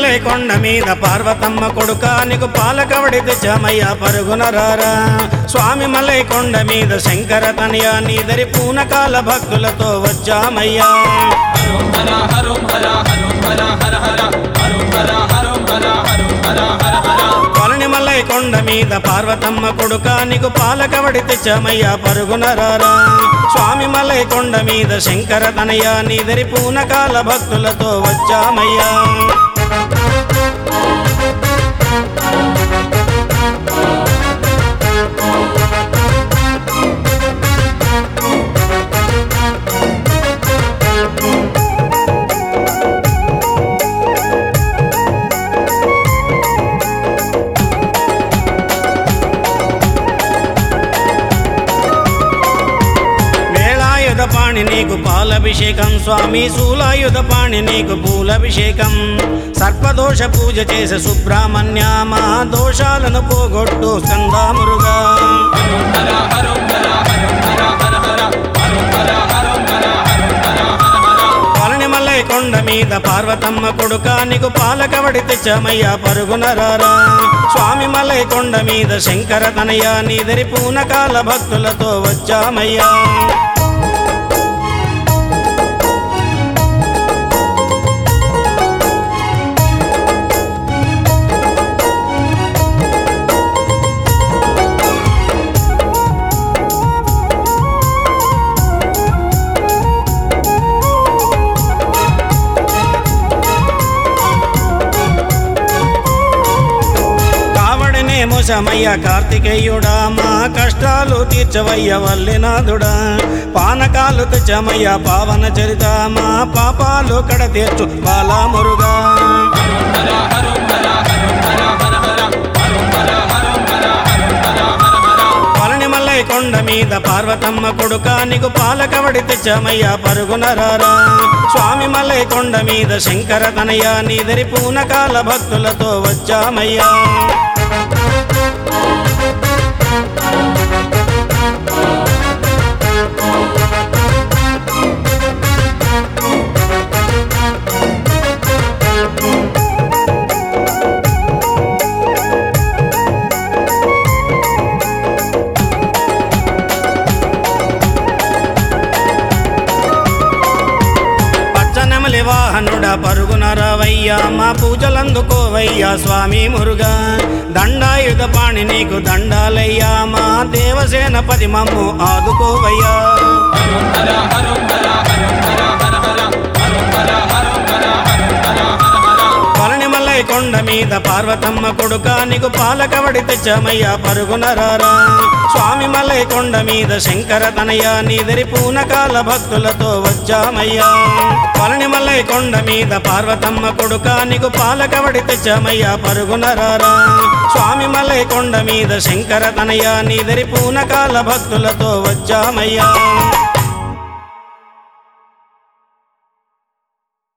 మల్లై కొండ మీద పార్వతమ్మ కొడుక నీకు పాలకవడి తెచ్చామయ్య పరుగున రారా స్వామి మల్లై కొండ మీద శంకర తనయ నీదరి పూనకాల భక్తులతో వచ్చామయ్యా హర హరం హర హరం హర హర హర హరం హర హరం హర హరం హర హర హర కొలని మల్లై కొండ మీద పార్వతమ్మ కొడుక నీకు పాలకవడి తెచ్చామయ్య పరుగున రారా స్వామి మల్లై కొండ మీద శంకర తనయ నీదరి పూనకాల భక్తులతో వచ్చామయ్యా వేళాయుధ పాణి నీకు పాలభిషేకం స్వామి శూలాయుధ పాణి నీకు పూలభిషేకం సర్పదోష పూజ చేసే సుబ్రహ్మణ్య మా దోషాలను పోగొట్టు స్కందామురుగా హర హరం హర హరం హర హర హర హరం హర హరం హర హరం హర హర హర పళని మల్లై కొండ మీద పార్వతమ్మ కొడుక నీకు పాలకవడి తెచ్చామయ్య పరుగున రారా స్వామి మల్లై కొండ మీద శంకర తనయ నీదరి పూనకాల భక్తులతో వచ్చామయ్యా కావడనే మోసమయ్య కార్తికేయుడా మా కష్టాలు తీర్చవయ్య వల్లినాథుడా పానకాలు తెచ్చమయ్య పావన చరిత మా పాపాలు కడ తీర్చు బాలామురుగా హర హరం హర హరం హర హర హర హరం హర హరం హర హరం హర హర హర పళని మల్లై కొండ మీద పార్వతమ్మ కొడుక నీకు పాలకవడి తెచ్చమయ్య పరుగున రారా స్వామి మల్లై కొండ మీద శంకర తనయ నీదరి పూనకాల భక్తులతో వచ్చామయ్యా పచ్చనమలి వాహనుడ పరుగున రావయ్యా మా పూజలందుకోవయ్యా స్వామి మురుగా దండాయుధ పాణి నీకు దండాలయ్యా మా దేవసేన పది మమ్ము ఆదుకోవయ్యా హర హరం హర హరం హర హర హర హరం హర హరం హర హరం హర హర హర పళని మల్లై కొండ మీద పార్వతమ్మ కొడుక నీకు పాలకవడి తెచ్చామయ్యా పరుగున రారా స్వామి మల్లై కొండ మీద శంకర తనయ నీదరి పూనకాల భక్తులతో వచ్చామయ్యా పళని మల్లై కొండ మీద పార్వతమ్మ కొడుక నీకు పాలకవడి తెచ్చామయ్యా పరుగున రారా స్వామి మల్లై కొండ మీద శంకర తనయ నీదరి పూనకాల భక్తులతో వచ్చామయ్యా